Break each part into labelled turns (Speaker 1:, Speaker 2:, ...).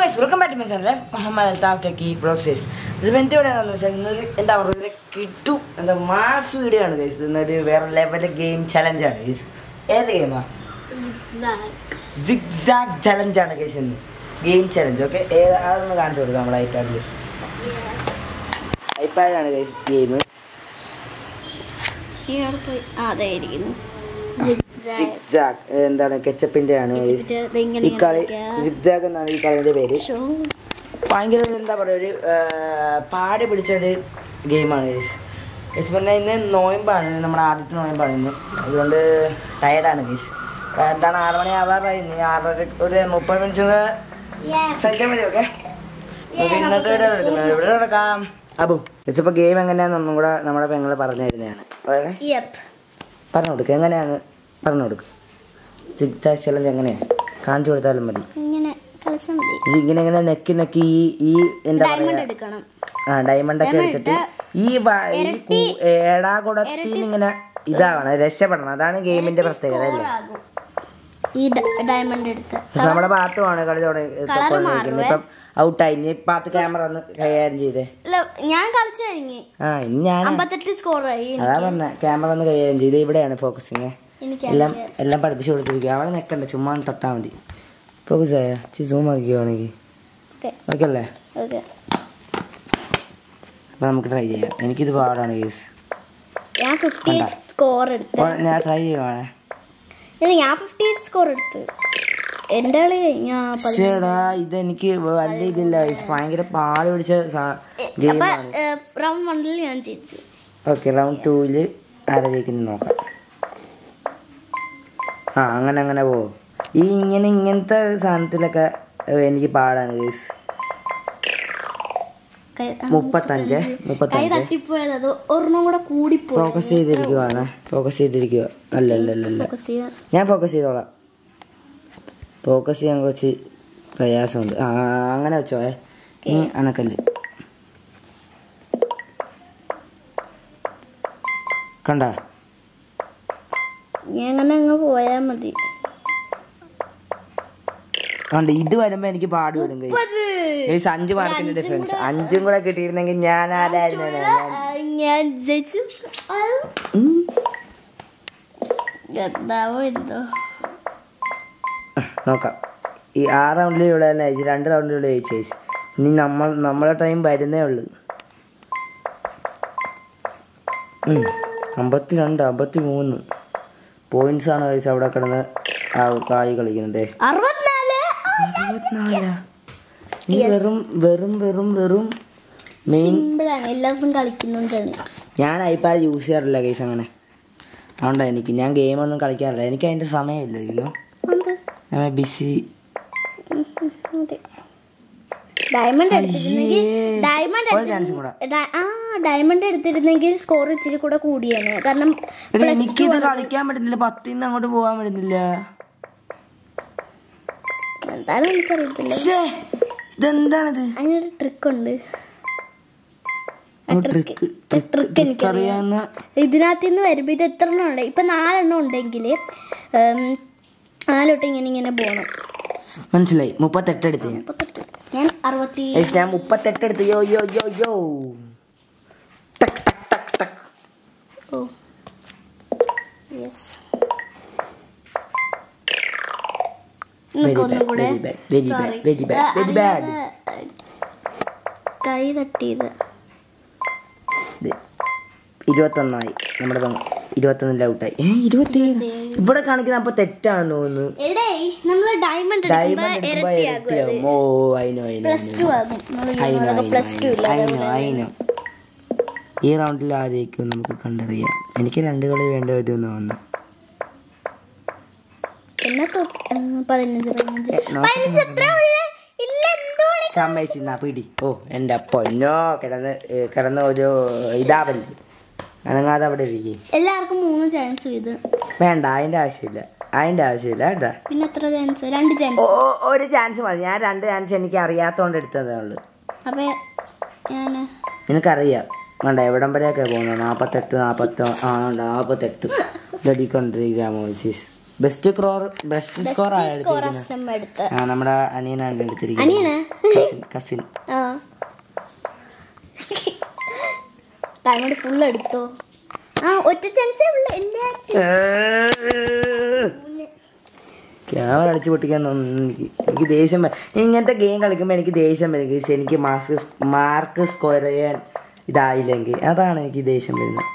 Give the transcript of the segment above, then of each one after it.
Speaker 1: Guys welcome back to my channel Muhammad Althaf techie bloggers ഇത് എൻ്റെ ഇവിടെ എന്താണെന്ന് വെച്ചാൽ ഇന്നൊരു എന്താ പറയുക ഒരു കിട്ടു എന്താ മാസ് വീഡിയോ ആണ് ഗൈസ് ഇന്നൊരു വേറെ ലെവൽ ഗെയിം ചലഞ്ചാണ് ഗൈസ് ഏത് ഗെയിമാണ് സിഗ്സാഗ് ചലഞ്ചാണ് ഗൈസ് ഇന്ന് ഗെയിം ചലഞ്ച് ഓക്കെ ഏത് അതൊന്ന് കാണിച്ചു കൊടുക്കാം നമ്മുടെ ഐപാഡിൽ ഐപാഡാണ് ഗൈസ് ഗെയിം
Speaker 2: ഇവിടെ പോയി ആ അതായിരിക്കുന്നു
Speaker 1: സിഗ്സാഗ് എന്താണ് കെച്ചപ്പിൻ്റെ ആണ് ഗൈസ് ഈ കളി സിഗ്സാഗ് എന്നാണ് ഈ കളിയുടെ പേര് ഭയങ്കര ഒരു എന്താ പറയുക ഒരു ആ, പാട് പിടിച്ചൊരു ഗെയിമാണ് ഗൈസ് ഗൈസ് പറഞ്ഞാൽ ഇന്ന് നോയമ്പാണ് നമ്മുടെ ആദ്യത്തെ നോയമ്പാണ് ഇന്ന് അതുകൊണ്ട് ടയർഡാണ് ഗൈസ് എന്താണ് ആറ് മണി ആവാറായി ഇനി ആറര ഒരു മുപ്പത് മിനിറ്റ് കൂടെ സഹിച്ചാൽ മതി ഓക്കെ നമുക്ക് ഇന്നത്തെ വീഡിയോ എടുക്കുന്നത് ഇവിടെ എടുക്കാം അബു ഇതിപ്പോൾ ഗെയിം എങ്ങനെയാണെന്ന് ഒന്നും കൂടെ നമ്മുടെ പെങ്ങൾ പറഞ്ഞു തരുന്നതാണ് അതെ പറഞ്ഞു കൊടുക്കുക എങ്ങനെയാണ് പറഞ്ഞു കൊടുക്കുക സിക്സ് ചലഞ്ച് എങ്ങനെയാണ് കാണിച്ചു കൊടുത്താലും മതി
Speaker 2: ഇങ്ങനെ കളിച്ചാൽ മതി
Speaker 1: ഇത് ഇങ്ങനെ ഇങ്ങനെ നെക്കി നെക്കി ഈ ഈ എന്താ
Speaker 2: ഡയമണ്ട്
Speaker 1: പറയാ
Speaker 2: എടുക്കണം
Speaker 1: ആ ഡയമണ്ട് ഒക്കെ എടുത്തിട്ട് ഈ വ- ഈ കു- ഏടാകുടത്തിൽ ഇങ്ങനെ ഇതാവണം രക്ഷപ്പെടണം അതാണ് ഗെയിമിന്റെ പ്രത്യേകത അല്ലേ
Speaker 2: ആകും ഈ ഡയമണ്ട് എടുത്ത്
Speaker 1: പക്ഷെ നമ്മുടെ ഭാഗത്തുമാണ് കളി തുടങ്ങിയിരിക്കുന്നത് ഇപ്പം ഔട്ടായി ഇനി പാത്ത് ക്യാമറ ഒന്ന് കൈകാര്യം ചെയ്തേ
Speaker 2: അല്ല ഞാൻ കളിച്ചു കഴിഞ്ഞ്
Speaker 1: ആ ഇനി ഞാൻ
Speaker 2: അമ്പത്തെട്ട് സ്കോറായി
Speaker 1: അതാ പറഞ്ഞ ക്യാമറ ഒന്ന് കൈകാര്യം ചെയ്ത് ഇവിടെയാണ് ഫോക്കസിങ്
Speaker 2: എനിക്ക്
Speaker 1: എല്ലാം എല്ലാം പഠിപ്പിച്ചു കൊടുത്തിരിക്കുക അവിടെ നിൽക്കണ്ട ചുമ്മാ ഒന്ന് തൊട്ടാൽ മതി ഫോക്കസ് ആയ ചി സൂം ആക്കിയാണെങ്കിൽ
Speaker 2: ഓക്കെ
Speaker 1: ഓക്കെ അല്ലേ
Speaker 2: ഓക്കെ
Speaker 1: അപ്പം നമുക്ക് ട്രൈ ചെയ്യാം എനിക്കിത് പാടാണ് കേസ്
Speaker 2: ഞാൻ ഫിഫ്റ്റി സ്കോർ എടുത്ത്
Speaker 1: അപ്പോൾ ഞാൻ ട്രൈ ചെയ്യുവാണേ
Speaker 2: ഇല്ല ഞാൻ ഫിഫ്റ്റി സ്കോർ എടുത്ത് എൻ്റെ കളി കഴിഞ്ഞാ
Speaker 1: പക്ഷേടാ ഇതെനിക്ക് വലിയ ഇതില്ല guys. ഭയങ്കര പാട് പിടിച്ച ഗെയിമാണ്
Speaker 2: റൗണ്ട് വണ്ണിൽ ഞാൻ ജയിച്ചു
Speaker 1: ഓക്കെ റൗണ്ട് ടൂവിൽ ആരാ ജയിക്കുന്നത് നോക്കാം ആ അങ്ങനെ അങ്ങനെ പോവും ഈ ഇങ്ങനെ ഇങ്ങനത്തെ സാധനത്തിലൊക്കെ ഏഹ്, എനിക്ക് പാടാണ് കേസ്
Speaker 2: കൈ- ആ,
Speaker 1: മുപ്പത്തഞ്ച്
Speaker 2: കൈ
Speaker 1: മുപ്പത്തഞ്ച്
Speaker 2: തട്ടിപ്പോയത് അത് ഒരെണ്ണം കൂടെ കൂടിപ്പോയി
Speaker 1: ഫോക്കസ് ചെയ്തിരിക്കുവാണ് ഫോക്കസ് ചെയ്തിരിക്കുക അല്ല അല്ല അല്ല അല്ല
Speaker 2: ഫോക്കസ് ചെയ്യാൻ
Speaker 1: ഞാൻ ഫോക്കസ് ചെയ്തോളാം ഫോക്കസ് ചെയ്യാൻ കുറച്ച് പ്രയാസമുണ്ട് ആ അങ്ങനെ വെച്ചോ ഏ ഇനി അനക്കല്ല് കണ്ട
Speaker 2: ഞാൻ അങ്ങനെ അങ്ങ് പോയാ മതി
Speaker 1: കണ്ട ഇത് വരുമ്പോ എനിക്ക് പാട് വിടും ഗൈസ് അഞ്ച് മാർക്കിന്റെ ഡിഫറൻസ് അഞ്ചും കൂടെ കിട്ടിയിരുന്നെങ്കിൽ ഞാൻ ആരായിരുന്നു
Speaker 2: ആ, ഞാൻ ജയിച്ചു ആ, എന്താവോ എന്തോ
Speaker 1: നോക്കാം ഈ ആ റൗണ്ടിലുള്ള തന്നെ ജയിച്ചു രണ്ട് റൗണ്ടിലുള്ള ജയിച്ചു ഗൈസ് ഇനി നമ്മൾ നമ്മളെ ടൈം വരുന്നേ ഉള്ളു ഉം. അമ്പത്തിരണ്ട് അമ്പത്തി മൂന്ന് പോയിന്റ്സ് ആണ് ഗൈസ് അവിടെ കിടന്ന് ആ കായ് കളിക്കുന്നത്
Speaker 2: അറുപത്തിനാല്
Speaker 1: ഇരുപത്തിനാലാ നീ വെറും വെറും വെറും വെറും മെയിൻ
Speaker 2: സിമ്പിളാണ് എല്ലാ ദിവസവും കളിക്കുന്നുണ്ടാണ്
Speaker 1: ഞാൻ ഐപാഡ് യൂസ് ചെയ്യാറില്ല ഗൈസ് അങ്ങനെ അതുകൊണ്ടാണ് എനിക്ക് ഞാൻ ഗെയിമൊന്നും കളിക്കാറില്ല എനിക്ക് അതിൻ്റെ സമയമില്ല ഇന്നു
Speaker 2: എന്ത്
Speaker 1: ഞാൻ ബിസി
Speaker 2: അതെ ഡയമണ്ട് എടുത്തിരുന്നെങ്കിൽ ഡയമണ്ട്
Speaker 1: ഒരു ചാൻസും കൂടെ
Speaker 2: ഡ- ആ ഡയമണ്ട് എടുത്തിരുന്നെങ്കിൽ സ്കോർ ഇച്ചിരി കൂടെ കൂടിയാണ് കാരണം
Speaker 1: എടാ എനിക്കിത് കളിക്കാൻ പറ്റുന്നില്ല പത്തിന്ന് അങ്ങോട്ട് പോകാൻ പറ്റുന്നില്ല
Speaker 2: എന്താണ് എനിക്കറിയത്തില്ല
Speaker 1: ശ്ശേ, ഇതെന്താണിത്
Speaker 2: അതിനൊരു ട്രിക്ക് ഉണ്ട്
Speaker 1: ട്രിക്ക്
Speaker 2: ട്രിക്ക് എനിക്ക്
Speaker 1: അറിയാവുന്ന
Speaker 2: ഇതിനകത്ത് നിന്ന് വരുമ്പോൾ ഇത് എത്ര എണ്ണം ഉണ്ട് ഇപ്പം നാലെണ്ണം ഉണ്ടെങ്കിൽ നാലോട്ട് ഇങ്ങനെ ഇങ്ങനെ പോകണം
Speaker 1: മനസ്സിലായി മുപ്പത്തെട്ട് എടുത്ത് ഞാൻ
Speaker 2: മുപ്പത്തെട്ട് ഞാൻ അറുപത്തി
Speaker 1: ഗൈസ്, ഞാൻ മുപ്പത്തെട്ട് എടുത്ത് യോ യോ യോ യോ ടക്ക് ടക്ക് ടക്ക് ടക്ക്
Speaker 2: ഓ യെസ്
Speaker 1: Very
Speaker 2: ഒന്നും
Speaker 1: bad,
Speaker 2: കൂടെ
Speaker 1: very bad, very bad,
Speaker 2: Sorry.
Speaker 1: very bad,
Speaker 2: ആ,
Speaker 1: very bad.
Speaker 2: അറിയാതെ, കൈ തട്ടിയത്
Speaker 1: ഇത് ഇരുപത്തൊന്നായി നമ്മുടെ പങ്ക് ഇരുപത്തൊന്നിൽ ഔട്ടായി ഏ ഇരുപത്തിയേഴ് ഇവിടെ കാണിക്കുന്ന അപ്പൊ തെറ്റാന്ന് തോന്നുന്നു
Speaker 2: എടേ നമ്മൾ ഡയമണ്ട്
Speaker 1: ഡയമണ്ട്
Speaker 2: എടുക്കുമ്പോ
Speaker 1: എടുക്കുമ്പോ
Speaker 2: ഇരട്ടിയാകും
Speaker 1: ഇരട്ടിയാവും ഓ അയിനോ അയിനോ
Speaker 2: പ്ലസ് ടു ആകും
Speaker 1: അയിനോ
Speaker 2: പ്ലസ് ടു ഇല്ല
Speaker 1: അയിനോ അയിനോ ഈ റൗണ്ടിൽ ആദ്യമായിരിക്കും നമുക്ക് കണ്ടറിയാം എനിക്ക് രണ്ട് കളി വേണ്ടി വരുമെന്ന് തോന്നുന്നു
Speaker 2: എന്നാ തൊ- ആ, പതിനഞ്ച് പതിനഞ്ച്
Speaker 1: ഏ, നോക്കട്ടെ,
Speaker 2: പതിനഞ്ച് എത്ര ഉള്ളു ഇല്ല എന്തുകൊണ്ട്
Speaker 1: സമ്മതിച്ചിന്നാ പിടി ഓ എൻ്റെ പൊന്നോ കിടന്ന് ഏ, കിടന്ന് ഒരു ഇതാവല്ലേ അനങ്ങാതെ അവിടെ ഇരിക്കും
Speaker 2: എല്ലാവർക്കും മൂന്ന് ചാൻസ് ഇത്
Speaker 1: വേണ്ട അതിൻ്റെ ആവശ്യമില്ല അതിൻ്റെ ആവശ്യമില്ല കേട്ടാ
Speaker 2: പിന്നെ എത്ര ചാൻസ് രണ്ട് ചാൻസ്
Speaker 1: ഓ ഓ, ഒരു ചാൻസ് മതി ഞാൻ രണ്ട് ചാൻസ് എനിക്ക് അറിയാത്തോണ്ട് എടുത്തതേ ഉള്ളൂ
Speaker 2: അപ്പൊ ഞാൻ
Speaker 1: നിനക്കറിയാം വേണ്ട എവിടം വരെയൊക്കെ പോകുന്നത് നാൽപ്പത്തെട്ട് നാൽപ്പത്തി ആ ഉണ്ട് നാൽപ്പത്തെട്ട് ലഡിക്കൊണ്ടിരിക്കുക മോസിസ് ബെസ്റ്റ് സ്കോർ ബെസ്റ്റ് സ്കോർ ആണ്
Speaker 2: സ്കോർ
Speaker 1: എടുത്തിരിക്കുന്നത്
Speaker 2: അസ്ലം എടുത്ത്
Speaker 1: ആ നമ്മുടെ അനിയനാണ് എടുത്തിരിക്കുന്നത്
Speaker 2: അനിയനാ
Speaker 1: കസിൻ കസിൻ
Speaker 2: ആ താങ്കളുടെ ഫുൾ എടുത്തോ ആ ഒറ്റ ചാൻസേ ഉള്ളു എല്ലാറ്റും
Speaker 1: ക്യാമറ അടിച്ചു പൊട്ടിക്കാൻ തോന്നുന്നു എനിക്ക് എനിക്ക് ദേഷ്യം വരും. ഇങ്ങനത്തെ ഗെയിം കളിക്കുമ്പോൾ എനിക്ക് ദേഷ്യം വരും guys. എനിക്ക് മാർക്ക് മാർക്ക് സ്കോർ ചെയ്യാൻ ഇതായില്ലെങ്കിൽ അതാണ് എനിക്ക് ദേഷ്യം വരുന്നത്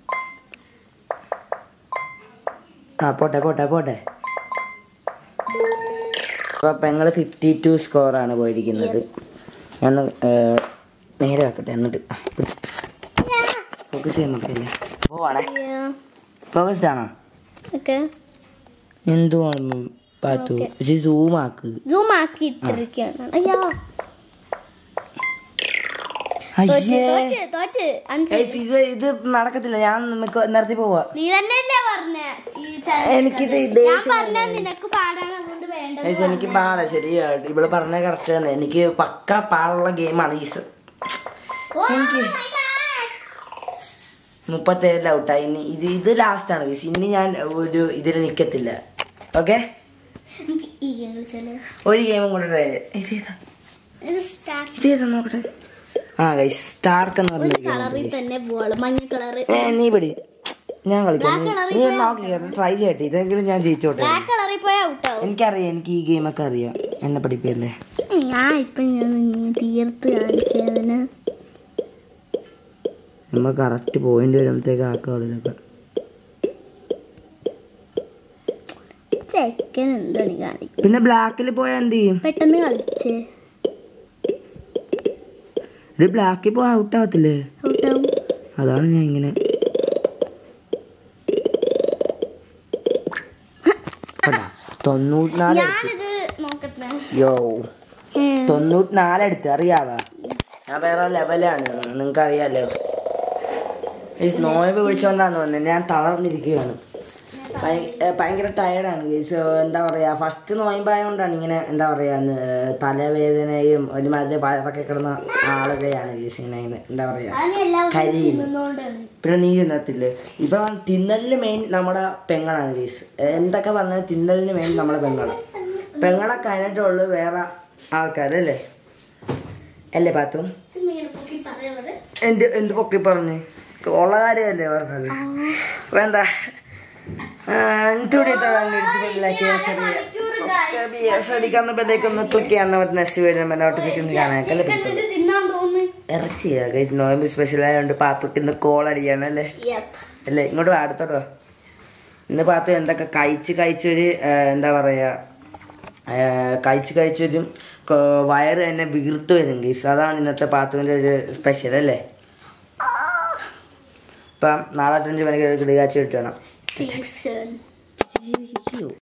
Speaker 1: ആ പോട്ടെ പോട്ടെ പോട്ടെ അപ്പൊ പെങ്ങള് ഫിഫ്റ്റി ടു സ്കോറാണ് പോയിരിക്കുന്നത് ഞാൻ നേരെ വെക്കട്ടെ എന്നിട്ട് ഫോക്കസ് ചെയ്യാൻ നോക്കില്ലേ പോവാണേ ഫോക്കസ്ഡ് ആണോ
Speaker 2: ഓക്കെ
Speaker 1: എന്തുവാണ് പാത്തു പക്ഷെ സൂം ആക്ക്
Speaker 2: സൂം ആക്കി ഇട്ടിരിക്കുകയാണ് അയ്യോ
Speaker 1: അയ്യേ
Speaker 2: തോറ്റ് തോറ്റ് അഞ്ച്
Speaker 1: Guys, ഇത് ഇത് നടക്കത്തില്ല ഞാൻ നമുക്ക് നിർത്തി പോവാ
Speaker 2: നീ തന്നെയല്ലേ പറഞ്ഞ ഈ challenge
Speaker 1: എനിക്കിത്
Speaker 2: ഞാൻ
Speaker 1: ദേഷ്യം
Speaker 2: പറഞ്ഞ നിനക്ക് പാടാണ് അതുകൊണ്ട് വേണ്ടത്
Speaker 1: Guys, എനിക്ക് പാടാ ശരിയായിട്ട് ഇവിടെ പറഞ്ഞ കറക്റ്റ് തന്നെ എനിക്ക് പക്ക പാടുള്ള ഗെയിമാണ് ഈ സ-
Speaker 2: Oh
Speaker 1: എനിക്ക് മുപ്പത്തേഴിൽ ഔട്ടായി ഇനി ഇത് ഇത് ലാസ്റ്റ് ആണ് guys. ഇനി ഞാൻ ഒരു ഇതിൽ നിക്കത്തില്ല ഓക്കെ
Speaker 2: നമുക്ക് ഈ ഗെയിം കളിച്ചാലോ
Speaker 1: ഒരു ഗെയിമും കൂടെ try ചെയ്യാം. ഇതേതാ
Speaker 2: ഇത് സ്റ്റാർട്ട്
Speaker 1: ഇതേതാ നോക്കട്ടെ ആ ഗൈസ് സ്റ്റാർക്ക് എന്ന് പറഞ്ഞ ഗെയിം
Speaker 2: കളറിൽ തന്നെ പോവാള് മഞ്ഞ കളറ്
Speaker 1: ഏ നീ പിടി ഞാൻ കളിക്കാം
Speaker 2: Black colour
Speaker 1: നീ നോക്കി ട്രൈ ചെയ്യട്ടെ ഇതെങ്കിലും ഞാൻ ജയിച്ചോട്ടെ
Speaker 2: ബ്ലാക്ക് കളറിൽ പോയാ ഔട്ടാവും
Speaker 1: എനിക്കറിയാം എനിക്ക് ഈ ഗെയിമൊക്കെ അറിയാം എന്നെ പഠിപ്പിയല്ലേ
Speaker 2: ഞാൻ ഇപ്പൊ ഞാൻ നിന്നെ തീർത്ത് കാണിച്ചതിന്
Speaker 1: നമ്മൾ കറക്റ്റ് പോയിന്റ് വരുമ്പോഴത്തേക്ക് ആക്കുള്ളൂ ഇതൊക്കെ
Speaker 2: ചെക്കൻ എന്താണ് കാണിക്കും
Speaker 1: പിന്നെ ബ്ലാക്കിൽ പോയാൽ എന്ത് ചെയ്യും
Speaker 2: പെട്ടെന്ന് കളിച്ചേ
Speaker 1: ഇത് ബ്ലാക്കിൽ പോയാൽ ഔട്ട് ആവത്തില്ലേ
Speaker 2: ഔട്ടാവും
Speaker 1: അതാണ് ഞാൻ ഇങ്ങനെ കണ്ടാ? തൊണ്ണൂറ്റിനാല് എടുത്ത്
Speaker 2: ഞാനിത് നോക്കട്ടെ
Speaker 1: യോ തൊണ്ണൂറ്റിനാല് എടുത്ത് അറിയാവാ ഞാൻ വേറെ ലെവലാണ് നിങ്ങൾക്ക് അറിയാലോ ഈ നോയമ്പ് പിടിച്ചോണ്ടാന്ന് തോന്നുന്നത് ഞാൻ തളർന്നിരിക്കുകയാണ് ഭയ- ഏ, ഭയങ്കര ടയർഡാണ് ഗൈസ് എന്താ പറയാ ഫസ്റ്റ് നോയമ്പായതുകൊണ്ടാണ് ഇങ്ങനെ എന്താ പറയാ ന്ന് തലവേദനയും ഒരുമാതിരി വയറൊക്കെ കിടന്ന ആളുകളെയാണ് ഗൈസ് ഇങ്ങനെ ഇങ്ങനെ എന്താ പറയാ കരിയുന്നു
Speaker 2: തിന്നുന്നോണ്ടാണ്
Speaker 1: പിന്നെ നീ തിന്നത്തില്ലേ ഇപ്പൊ തിന്നലിന് മെയിൻ നമ്മുടെ പെങ്ങളാണ് ഗൈസ് എന്തൊക്കെ പറഞ്ഞാൽ തിന്നലിന് മെയിൻ നമ്മുടെ പെങ്ങളാണ് പെങ്ങളെ കഴിഞ്ഞിട്ടുള്ളു വേറെ ആൾക്കാരല്ലേ അല്ലേ പാത്തു
Speaker 2: പറയുന്നത്
Speaker 1: എന്ത് എന്ത് പൊക്കി പറഞ്ഞു ഉള്ള കാര്യമല്ലേ പറഞ്ഞത് അപ്പൊ എന്താ അടിക്കാവുന്ന ബെല്ലേക്കൊന്ന് ക്ലിക്ക് ചെയ്യാൻ പറ്റുന്ന നെക്സ്റ്റ് വീഡിയോ നോട്ടിഫിക്കേഷൻ കാണാൻ
Speaker 2: കണ്ടിട്ട് തിന്നാൻ തോന്നുന്നു
Speaker 1: ഇറച്ചിയാ കഴിച്ച് നോയമ്പ് സ്പെഷ്യൽ ആയതുകൊണ്ട് പാത്തുക്ക് ഇന്ന് കോൾ അടിയാണ് അല്ലേ
Speaker 2: യപ്പ്
Speaker 1: അല്ലേ ഇങ്ങോട്ട് വാ, അടുത്തോട്ടോ ഇന്ന് പാത്തു എന്തൊക്കെ കഴിച്ച് കഴിച്ചൊരു ആ, എന്താ പറയാ ആ, കഴിച്ച് കഴിച്ചൊരു കൊ- വയറ് തന്നെ വീർത്ത് വരും ഗീസ് അതാണ് ഇന്നത്തെ പാത്തുവിൻ്റെ ഒരു സ്പെഷ്യൽ അല്ലേ ഇപ്പം നാളെ അഞ്ച് മണിക്ക് കിടുകാച്ചി കിട്ടണം
Speaker 2: സീസൺ